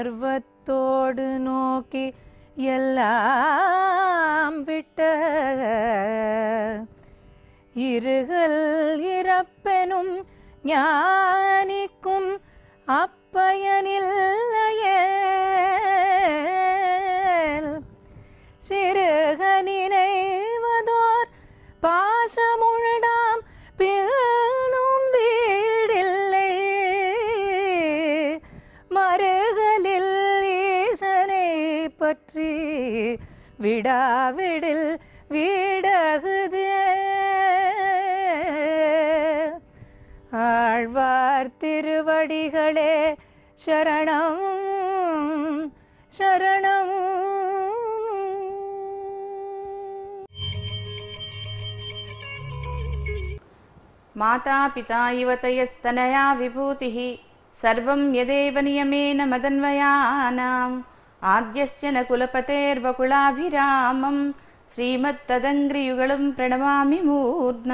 உணர்வத்தோடு நோக்கி எல்லாம் விட்ட இருகல் இறப்பெனும் ஞானிக்கும் அப்பயனில்லையே சிறுக நினைவதோர் பாசமுழடாம் பின்னும் வீடில்லை மறுகலில் ஈசனை பற்றி விடாவிடில் வீடகுதே ஆழ்வார் திருவடிகளே சரணம் சரணம் మాతా పితా యువతయస్తనయా విభూతి సర్వం యదేవ నియమేన మదన్వయానాం ఆద్యస్య న కులపతేర్వకులాభిరామం శ్రీమత్తదంగ్రియుగళం ప్రణమామి మూర్నా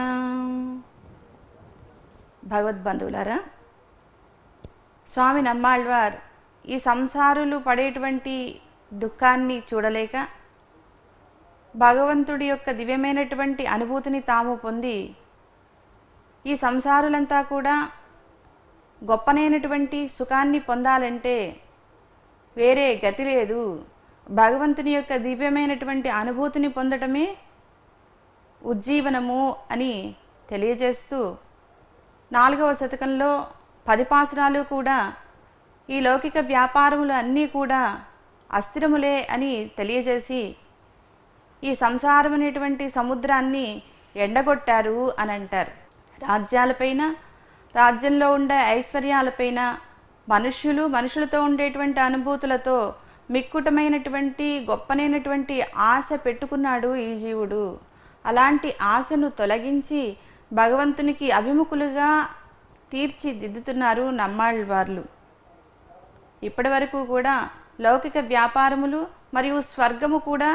భగవద్బంధువులారా స్వామి నమ్మాళ్వార్ ఈ సంసారులు పడేటువంటి దుఃఖాన్ని చూడలేక భగవంతుడి యొక్క దివ్యమైనటువంటి అనుభూతిని తాము పొంది ఈ సంసారులంతా కూడా గొప్పనైనటువంటి సుఖాన్ని పొందాలంటే వేరే గతి లేదు భగవంతుని యొక్క దివ్యమైనటువంటి అనుభూతిని పొందటమే ఉజ్జీవనము అని తెలియజేస్తూ నాలుగవ శతకంలో పది పాసురాలు కూడా ఈ లౌకిక వ్యాపారములు అన్నీ కూడా అస్థిరములే అని తెలియజేసి ఈ సంసారం అనేటువంటి సముద్రాన్ని ఎండగొట్టారు అని అంటారు రాజ్యాలపైన రాజ్యంలో ఉండే ఐశ్వర్యాలపైన మనుష్యులు మనుషులతో ఉండేటువంటి అనుభూతులతో మిక్కుటమైనటువంటి గొప్పనైనటువంటి ఆశ పెట్టుకున్నాడు ఈ జీవుడు అలాంటి ఆశను తొలగించి భగవంతునికి అభిముఖులుగా తీర్చిదిద్దుతున్నారు నమ్మాళ్ళవార్లు ఇప్పటి వరకు కూడా లౌకిక వ్యాపారములు మరియు స్వర్గము కూడా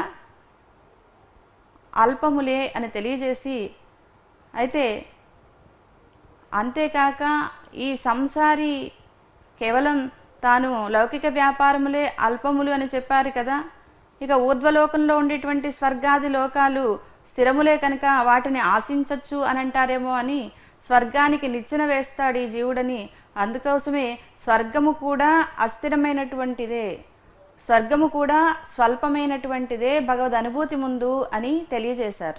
అల్పములే అని తెలియజేసి అయితే అంతేకాక ఈ సంసారి కేవలం తాను లౌకిక వ్యాపారములే అల్పములు అని చెప్పారు కదా ఇక ఊర్ధ్వలోకంలో ఉండేటువంటి స్వర్గాది లోకాలు స్థిరములే కనుక వాటిని ఆశించవచ్చు అని అంటారేమో అని స్వర్గానికి నిచ్చెన వేస్తాడు ఈ జీవుడని అందుకోసమే స్వర్గము కూడా అస్థిరమైనటువంటిదే స్వర్గము కూడా స్వల్పమైనటువంటిదే భగవద్ అనుభూతి ముందు అని తెలియజేశారు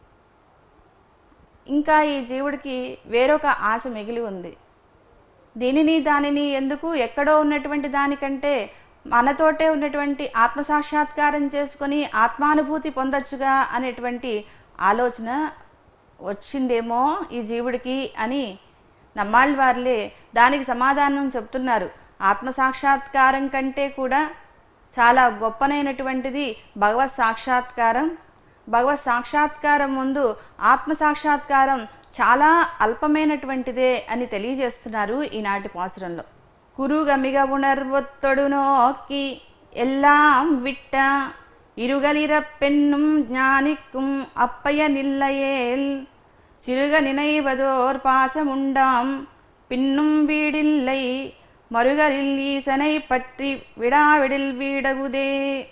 ఇంకా ఈ జీవుడికి వేరొక ఆశ మిగిలి ఉంది దీనిని దానిని ఎందుకు ఎక్కడో ఉన్నటువంటి దానికంటే మనతోటే ఉన్నటువంటి ఆత్మసాక్షాత్కారం చేసుకొని ఆత్మానుభూతి పొందొచ్చుగా అనేటువంటి ఆలోచన వచ్చిందేమో ఈ జీవుడికి అని నమ్మాళ్ళ వారిలే దానికి సమాధానం చెప్తున్నారు ఆత్మసాక్షాత్కారం కంటే కూడా చాలా గొప్పనైనటువంటిది భగవత్ సాక్షాత్కారం భగవత్ సాక్షాత్కారం ముందు ఆత్మ సాక్షాత్కారం చాలా అల్పమైనటువంటిదే అని తెలియజేస్తున్నారు ఈనాటి పాసురంలో కురుగమిగ ఉణర్వొత్తొడు నోక్కి ఎల్లాం విట్ట இருகலிர பெண்ணும் ஞானிக்கும் அப்பய நில்லையேல் சிறுக நினைவதோர் பாசமுண்டாம் பின்னும் வீடில்லை மறுகலில் ஈசனை பற்றி విడావిడిల్ వీడగుదే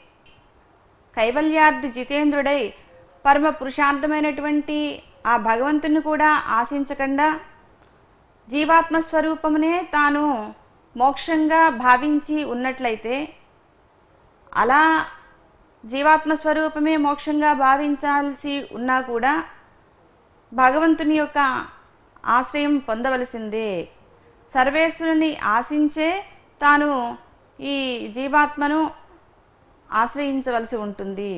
కైవల్యార్థి జితేంద్రుడై పరమ పురుషార్థమైనటువంటి ఆ భగవంతుని కూడా ఆశించకుండా జీవాత్మ స్వరూపమునే తాను మోక్షంగా భావించి ఉన్నట్లయితే అలా జీవాత్మ స్వరూపమే మోక్షంగా భావించాల్సి ఉన్నా కూడా భగవంతుని యొక్క ఆశ్రయం పొందవలసిందే సర్వేశ్వరుని ఆశించే తాను ఈ జీవాత్మను ఆశ్రయించవలసి ఉంటుంది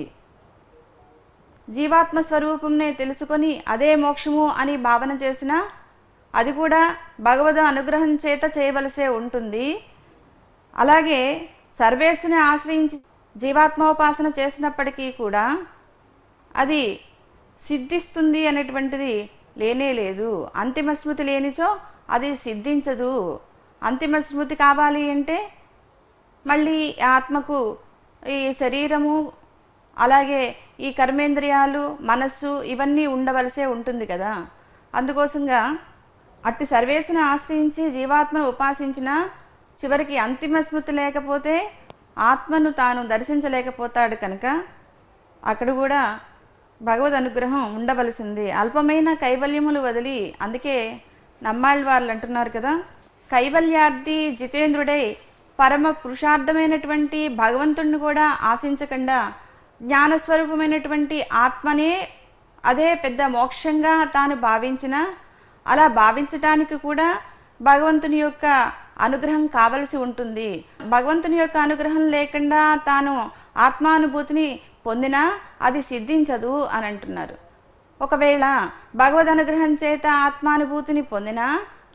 జీవాత్మ స్వరూపంనే తెలుసుకొని అదే మోక్షము అని భావన చేసినా అది కూడా భగవద్ అనుగ్రహం చేత చేయవలసే ఉంటుంది అలాగే సర్వేశ్వని ఆశ్రయించి జీవాత్మోపాసన చేసినప్పటికీ కూడా అది సిద్ధిస్తుంది అనేటువంటిది లేనే లేదు అంతిమ స్మృతి లేనిచో అది సిద్ధించదు అంతిమ స్మృతి కావాలి అంటే మళ్ళీ ఆత్మకు ఈ శరీరము అలాగే ఈ కర్మేంద్రియాలు మనస్సు ఇవన్నీ ఉండవలసే ఉంటుంది కదా అందుకోసంగా అట్టి సర్వేశ్వను ఆశ్రయించి జీవాత్మను ఉపాసించిన చివరికి అంతిమ స్మృతి లేకపోతే ఆత్మను తాను దర్శించలేకపోతాడు కనుక అక్కడ కూడా భగవద్ అనుగ్రహం ఉండవలసింది అల్పమైన కైవల్యములు వదిలి అందుకే నమ్మాళ్ళ వాళ్ళు అంటున్నారు కదా కైవల్యార్థి జితేంద్రుడై పరమ పురుషార్థమైనటువంటి భగవంతుణ్ణి కూడా ఆశించకుండా జ్ఞానస్వరూపమైనటువంటి ఆత్మనే అదే పెద్ద మోక్షంగా తాను భావించిన అలా భావించటానికి కూడా భగవంతుని యొక్క అనుగ్రహం కావలసి ఉంటుంది భగవంతుని యొక్క అనుగ్రహం లేకుండా తాను ఆత్మానుభూతిని పొందినా అది సిద్ధించదు అని అంటున్నారు ఒకవేళ భగవద్ అనుగ్రహం చేత ఆత్మానుభూతిని పొందినా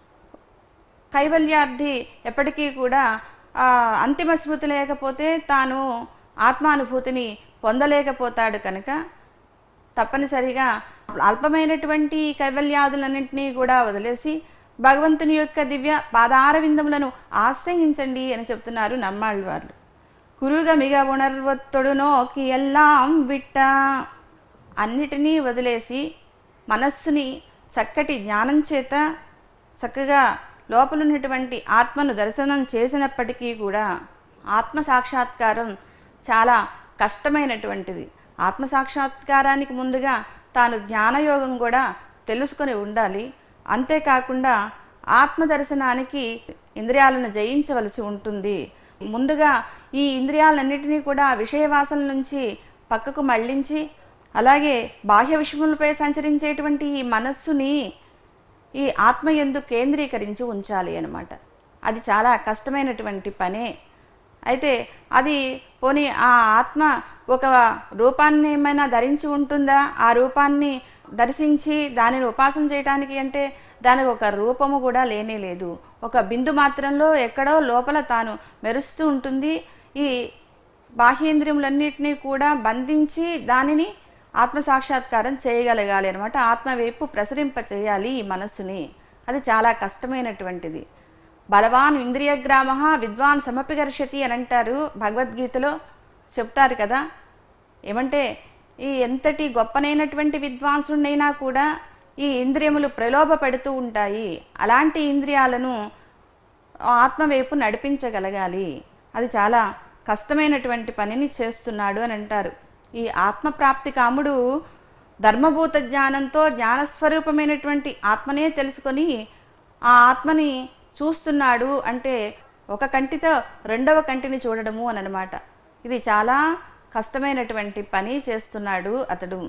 కైవల్యార్థి ఎప్పటికీ కూడా ఆ, అంతిమ స్మృతి లేకపోతే తాను ఆత్మానుభూతిని పొందలేకపోతాడు కనుక తప్పనిసరిగా అల్పమైనటువంటి కైవల్యాదులన్నింటినీ కూడా వదిలేసి భగవంతుని యొక్క దివ్య పాదార విందములను ఆశ్రయించండి అని చెప్తున్నారు నమ్మాళ్ళ వాళ్ళు కురుగ మిగ ఉణర్వత్తొడు నోకి ఎల్లాం విట్ట అన్నిటినీ వదిలేసి మనస్సుని చక్కటి జ్ఞానం చేత చక్కగా లోపలున్నటువంటి ఆత్మను దర్శనం చేసినప్పటికీ కూడా ఆత్మ సాక్షాత్కారం చాలా కష్టమైనటువంటిది ఆత్మ సాక్షాత్కారానికి ముందుగా తాను జ్ఞానయోగం కూడా తెలుసుకొని ఉండాలి అంతేకాకుండా ఆత్మ దర్శనానికి ఇంద్రియాలను జయించవలసి ఉంటుంది ముందుగా ఈ ఇంద్రియాలన్నిటినీ కూడా విషయవాసన నుంచి పక్కకు మళ్ళించి అలాగే బాహ్య విషయములపై సంచరించేటువంటి ఈ మనస్సుని ఈ ఆత్మ ఎందు కేంద్రీకరించి ఉంచాలి అన్నమాట అది చాలా కష్టమైనటువంటి పనే అయితే అది పోనీ ఆ ఆత్మ ఒక రూపాన్ని ఏమైనా ధరించి ఉంటుందా ఆ రూపాన్ని దర్శించి దానిని ఉపాసన చేయటానికి అంటే దానికి ఒక రూపము కూడా లేనే లేదు ఒక బిందు మాత్రంలో ఎక్కడో లోపల తాను మెరుస్తూ ఉంటుంది ఈ బాహ్యేంద్రియములన్నిటినీ కూడా బంధించి దానిని ఆత్మ సాక్షాత్కారం చేయగలగాలి అనమాట ఆత్మ వైపు ప్రసరింప చేయాలి ఈ మనస్సుని అది చాలా కష్టమైనటువంటిది బలవాన్ ఇంద్రియగ్రామ విద్వాన్ సమపిగర్షతి అని అంటారు భగవద్గీతలో చెప్తారు కదా ఏమంటే ఈ ఎంతటి గొప్పనైనటువంటి విద్వాంసుడైనా కూడా ఈ ఇంద్రియములు ప్రలోభ పెడుతూ ఉంటాయి అలాంటి ఇంద్రియాలను ఆత్మ వైపు నడిపించగలగాలి అది చాలా కష్టమైనటువంటి పనిని చేస్తున్నాడు అని అంటారు ఈ ఆత్మప్రాప్తి కాముడు ధర్మభూత జ్ఞానంతో జ్ఞానస్వరూపమైనటువంటి ఆత్మనే తెలుసుకొని ఆ ఆత్మని చూస్తున్నాడు అంటే ఒక కంటితో రెండవ కంటిని చూడడము అని అనమాట ఇది చాలా కష్టమైనటువంటి పని చేస్తున్నాడు అతడు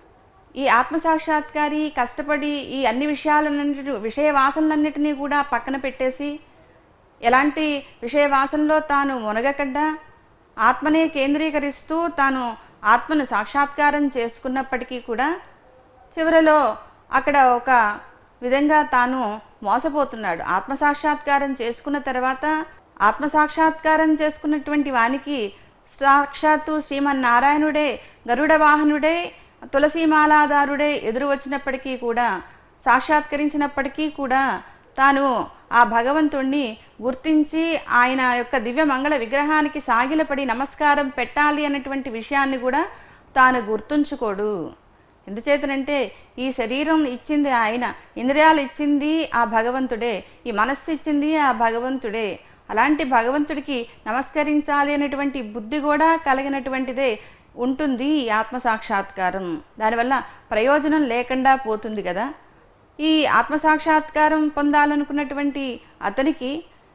ఈ ఆత్మ సాక్షాత్కారి కష్టపడి ఈ అన్ని విషయాలన్నిటి విషయ వాసనలన్నిటినీ కూడా పక్కన పెట్టేసి ఎలాంటి విషయ వాసనలో తాను మునగకుండా ఆత్మనే కేంద్రీకరిస్తూ తాను ఆత్మను సాక్షాత్కారం చేసుకున్నప్పటికీ కూడా చివరిలో అక్కడ ఒక విధంగా తాను మోసపోతున్నాడు ఆత్మ సాక్షాత్కారం చేసుకున్న తర్వాత ఆత్మ సాక్షాత్కారం చేసుకున్నటువంటి వానికి సాక్షాత్తు శ్రీమన్నారాయణుడే గరుడ వాహనుడే తులసీమాలాదారుడే ఎదురు వచ్చినప్పటికీ కూడా సాక్షాత్కరించినప్పటికీ కూడా తాను ఆ భగవంతుణ్ణి గుర్తించి ఆయన యొక్క దివ్య మంగళ విగ్రహానికి సాగిలపడి నమస్కారం పెట్టాలి అన్నటువంటి విషయాన్ని కూడా తాను గుర్తుంచుకోడు ఎందుచేతనంటే ఈ శరీరం ఇచ్చింది ఆయన ఇంద్రియాలు ఇచ్చింది ఆ భగవంతుడే ఈ మనస్సు ఇచ్చింది ఆ భగవంతుడే అలాంటి భగవంతుడికి నమస్కరించాలి అనేటువంటి బుద్ధి కూడా కలిగినటువంటిదే ఉంటుంది ఈ ఆత్మ సాక్షాత్కారం దానివల్ల ప్రయోజనం లేకుండా పోతుంది కదా ఈ ఆత్మ సాక్షాత్కారం పొందాలనుకున్నటువంటి అతనికి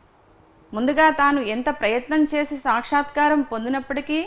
ముందుగా తాను ఎంత ప్రయత్నం చేసి సాక్షాత్కారం పొందినప్పటికీ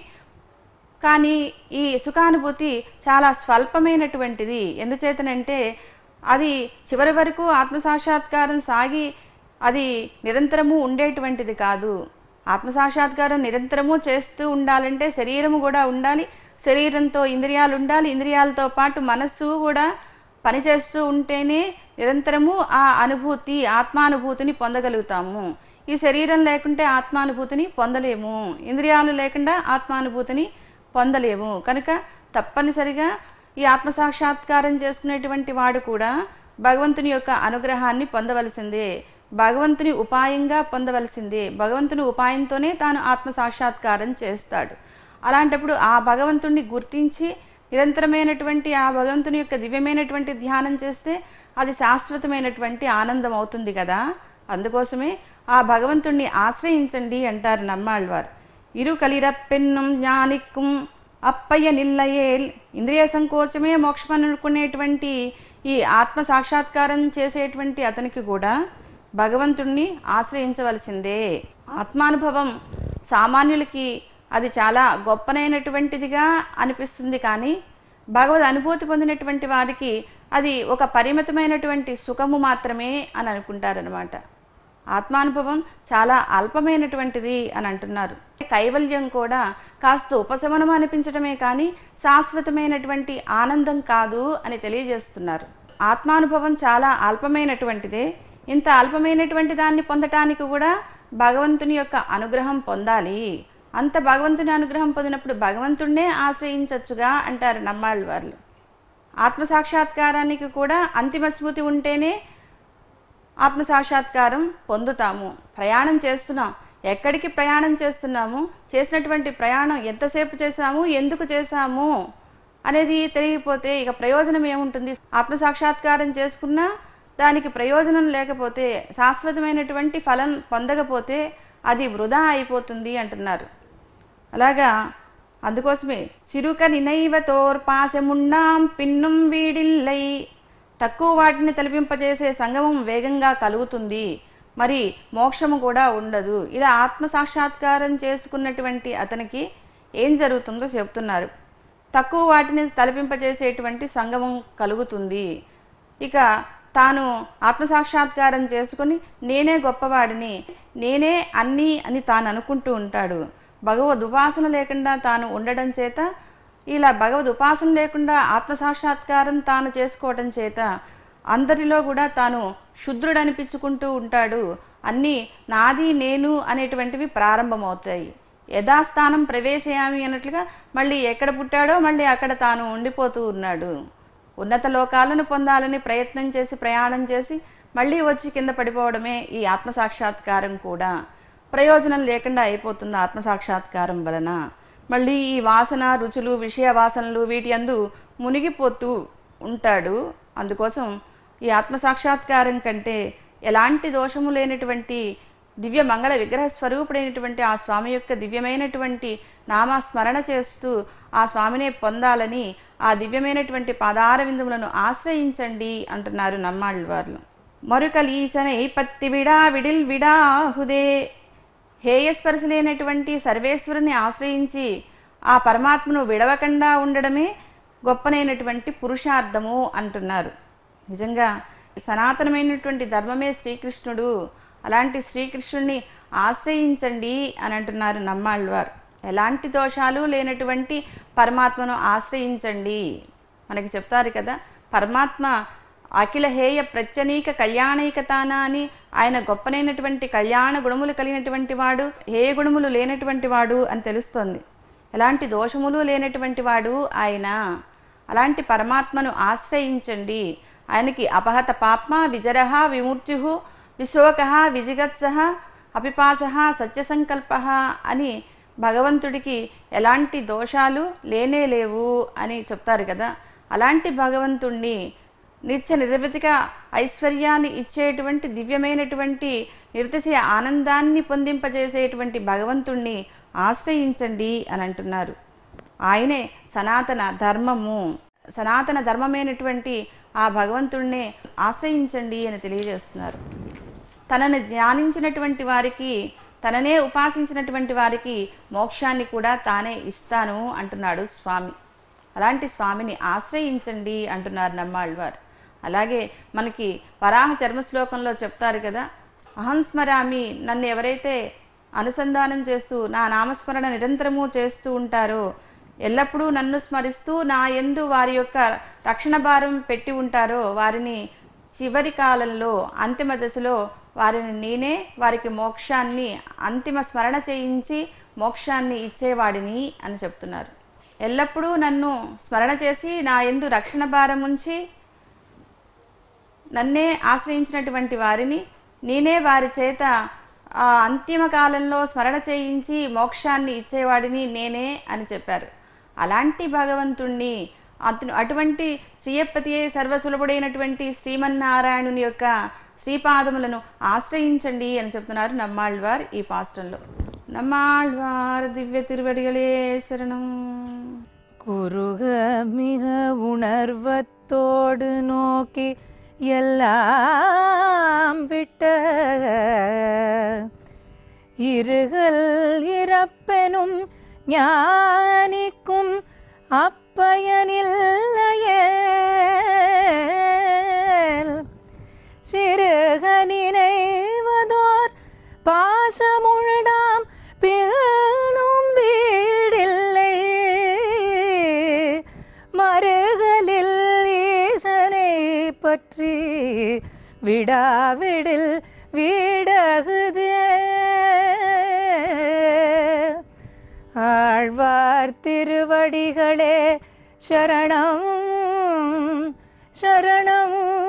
కానీ ఈ సుఖానుభూతి చాలా స్వల్పమైనటువంటిది ఎందుచేతనంటే అది చివరి వరకు ఆత్మ సాక్షాత్కారం సాగి అది నిరంతరము ఉండేటువంటిది కాదు ఆత్మ సాక్షాత్కారం నిరంతరము చేస్తూ ఉండాలంటే శరీరము కూడా ఉండాలి శరీరంతో ఇంద్రియాలు ఉండాలి ఇంద్రియాలతో పాటు మనస్సు కూడా పనిచేస్తూ ఉంటేనే నిరంతరము ఆ అనుభూతి ఆత్మానుభూతిని పొందగలుగుతాము ఈ శరీరం లేకుంటే ఆత్మానుభూతిని పొందలేము ఇంద్రియాలు లేకుండా ఆత్మానుభూతిని పొందలేము కనుక తప్పనిసరిగా ఈ ఆత్మ సాక్షాత్కారం చేసుకునేటువంటి వాడు కూడా భగవంతుని యొక్క అనుగ్రహాన్ని పొందవలసిందే భగవంతుని ఉపాయంగా పొందవలసిందే భగవంతుని ఉపాయంతోనే తాను ఆత్మ సాక్షాత్కారం చేస్తాడు అలాంటప్పుడు ఆ భగవంతుణ్ణి గుర్తించి నిరంతరమైనటువంటి ఆ భగవంతుని యొక్క దివ్యమైనటువంటి ధ్యానం చేస్తే అది శాశ్వతమైనటువంటి ఆనందం అవుతుంది కదా అందుకోసమే ఆ భగవంతుణ్ణి ఆశ్రయించండి అంటారు నమ్మాళ్ళవారు ఇరు కలిరప్పెన్నం జ్ఞానిక్కుం అప్పయ్య నిల్లయేల్ ఇంద్రియ సంకోచమే మోక్షం అనుకునేటువంటి ఈ ఆత్మ సాక్షాత్కారం చేసేటువంటి అతనికి కూడా భగవంతుణ్ణి ఆశ్రయించవలసిందే ఆత్మానుభవం సామాన్యులకి అది చాలా గొప్పనైనటువంటిదిగా అనిపిస్తుంది కానీ భగవద్ అనుభూతి పొందినటువంటి వారికి అది ఒక పరిమితమైనటువంటి సుఖము మాత్రమే అని అనుకుంటారనమాట ఆత్మానుభవం చాలా అల్పమైనటువంటిది అని అంటున్నారు కైవల్యం కూడా కాస్త ఉపశమనం అనిపించడమే కానీ శాశ్వతమైనటువంటి ఆనందం కాదు అని తెలియజేస్తున్నారు ఆత్మానుభవం చాలా అల్పమైనటువంటిదే ఇంత అల్పమైనటువంటి దాన్ని పొందటానికి కూడా భగవంతుని యొక్క అనుగ్రహం పొందాలి అంత భగవంతుని అనుగ్రహం పొందినప్పుడు భగవంతుణ్ణే ఆశ్రయించవచ్చుగా అంటారు నమ్మాళ్ళ వాళ్ళు ఆత్మసాక్షాత్కారానికి కూడా అంతిమ స్మృతి ఉంటేనే ఆత్మసాక్షాత్కారం పొందుతాము ప్రయాణం చేస్తున్నాం ఎక్కడికి ప్రయాణం చేస్తున్నాము చేసినటువంటి ప్రయాణం ఎంతసేపు చేశాము ఎందుకు చేశాము అనేది తెలియకపోతే ఇక ప్రయోజనం ఏముంటుంది ఆత్మసాక్షాత్కారం చేసుకున్నా దానికి ప్రయోజనం లేకపోతే శాశ్వతమైనటువంటి ఫలం పొందకపోతే అది వృధా అయిపోతుంది అంటున్నారు అలాగా అందుకోసమే చిరుక నినైవ తోర్పాసమున్నాం పిన్నుం వీడిల్లై తక్కువ వాటిని తలపింపజేసే సంగమం వేగంగా కలుగుతుంది మరి మోక్షము కూడా ఉండదు ఇలా ఆత్మ సాక్షాత్కారం చేసుకున్నటువంటి అతనికి ఏం జరుగుతుందో చెప్తున్నారు తక్కువ వాటిని తలపింపజేసేటువంటి సంగమం కలుగుతుంది ఇక తాను ఆత్మసాక్షాత్కారం చేసుకుని నేనే గొప్పవాడిని నేనే అన్నీ అని తాను అనుకుంటూ ఉంటాడు భగవద్ ఉపాసన లేకుండా తాను ఉండడం చేత ఇలా భగవద్ ఉపాసన లేకుండా ఆత్మసాక్షాత్కారం తాను చేసుకోవటం చేత అందరిలో కూడా తాను శుద్రుడు అనిపించుకుంటూ ఉంటాడు అన్నీ నాది నేను అనేటువంటివి ప్రారంభమవుతాయి యథాస్థానం ప్రవేశయామి అన్నట్లుగా మళ్ళీ ఎక్కడ పుట్టాడో మళ్ళీ అక్కడ తాను ఉండిపోతూ ఉన్నాడు ఉన్నత లోకాలను పొందాలని ప్రయత్నం చేసి ప్రయాణం చేసి మళ్ళీ వచ్చి కింద పడిపోవడమే ఈ ఆత్మసాక్షాత్కారం కూడా ప్రయోజనం లేకుండా అయిపోతుంది ఆత్మసాక్షాత్కారం వలన మళ్ళీ ఈ వాసన రుచులు విషయ వాసనలు వీటి అందు మునిగిపోతూ ఉంటాడు అందుకోసం ఈ ఆత్మసాక్షాత్కారం కంటే ఎలాంటి దోషము లేనటువంటి దివ్య మంగళ విగ్రహ స్వరూపుడైనటువంటి ఆ స్వామి యొక్క దివ్యమైనటువంటి నామస్మరణ చేస్తూ ఆ స్వామినే పొందాలని ఆ దివ్యమైనటువంటి పాదార విందుములను ఆశ్రయించండి అంటున్నారు నమ్మాళ్ళు వారు మరుకలీసనై పత్తి విడా విడిల్ విడాహుదే హేయస్పర్శలేనటువంటి సర్వేశ్వరుని ఆశ్రయించి ఆ పరమాత్మను విడవకుండా ఉండడమే గొప్పనైనటువంటి పురుషార్థము అంటున్నారు నిజంగా సనాతనమైనటువంటి ధర్మమే శ్రీకృష్ణుడు అలాంటి శ్రీకృష్ణుడిని ఆశ్రయించండి అని అంటున్నారు నమ్మాళ్ళవారు ఎలాంటి దోషాలు లేనటువంటి పరమాత్మను ఆశ్రయించండి మనకి చెప్తారు కదా పరమాత్మ అఖిల హేయ ప్రత్యనీక కళ్యాణీకతాన అని ఆయన గొప్పనైనటువంటి కళ్యాణ గుణములు కలిగినటువంటి వాడు హేయ గుణములు లేనటువంటి వాడు అని తెలుస్తోంది ఎలాంటి దోషములు లేనటువంటి వాడు ఆయన అలాంటి పరమాత్మను ఆశ్రయించండి ఆయనకి అపహత పాప్మ విజరహ విమూర్త్యు విశోక విజిగత్స అపిపాస సత్యసంకల్ప అని భగవంతుడికి ఎలాంటి దోషాలు లేనే లేవు అని చెప్తారు కదా అలాంటి భగవంతుణ్ణి నిత్య నిరవధిక ఐశ్వర్యాన్ని ఇచ్చేటువంటి దివ్యమైనటువంటి నిర్తిశయ ఆనందాన్ని పొందింపజేసేటువంటి భగవంతుణ్ణి ఆశ్రయించండి అని అంటున్నారు ఆయనే సనాతన ధర్మము సనాతన ధర్మమైనటువంటి ఆ భగవంతుణ్ణే ఆశ్రయించండి అని తెలియజేస్తున్నారు తనను ధ్యానించినటువంటి వారికి తననే ఉపాసించినటువంటి వారికి మోక్షాన్ని కూడా తానే ఇస్తాను అంటున్నాడు స్వామి అలాంటి స్వామిని ఆశ్రయించండి అంటున్నారు నమ్మాళ్ళవారు అలాగే మనకి వరాహ చర్మశ్లోకంలో చెప్తారు కదా అహంస్మరామి నన్ను ఎవరైతే అనుసంధానం చేస్తూ నా నామస్మరణ నిరంతరము చేస్తూ ఉంటారో ఎల్లప్పుడూ నన్ను స్మరిస్తూ నా ఎందు వారి యొక్క రక్షణ భారం పెట్టి ఉంటారో వారిని చివరి కాలంలో అంతిమ దశలో వారిని నేనే వారికి మోక్షాన్ని అంతిమ స్మరణ చేయించి మోక్షాన్ని ఇచ్చేవాడిని అని చెప్తున్నారు ఎల్లప్పుడూ నన్ను స్మరణ చేసి నా ఎందు రక్షణ భారం ఉంచి నన్నే ఆశ్రయించినటువంటి వారిని నేనే వారి చేత ఆ అంతిమ కాలంలో స్మరణ చేయించి మోక్షాన్ని ఇచ్చేవాడిని నేనే అని చెప్పారు అలాంటి భగవంతుణ్ణి అతను అటువంటి శ్రీయపతి సర్వసులభుడైనటువంటి శ్రీమన్నారాయణుని యొక్క శ్రీపాదములను ఆశ్రయించండి అని చెప్తున్నారు నమ్మాళ్వార్ ఈ పాస్టంలో నమ్మాళ్వార్ దివ్య తిరువడిగలే శరణం குறுக மிக உணர்வத்தோடு நோக்கி எல்லாம் விட்ட இருகல் இறப்பெனும் ஞானிக்கும் அப்பயனில்லையே சிறுக நினைவதோர் பாசமுழடாம் பின்னும் வீடில்லை மறுகலில் ஈசனை பற்றி விடாவிடில் வீடகுதே ஆழ்வார் திருவடிகளே சரணம் சரணம்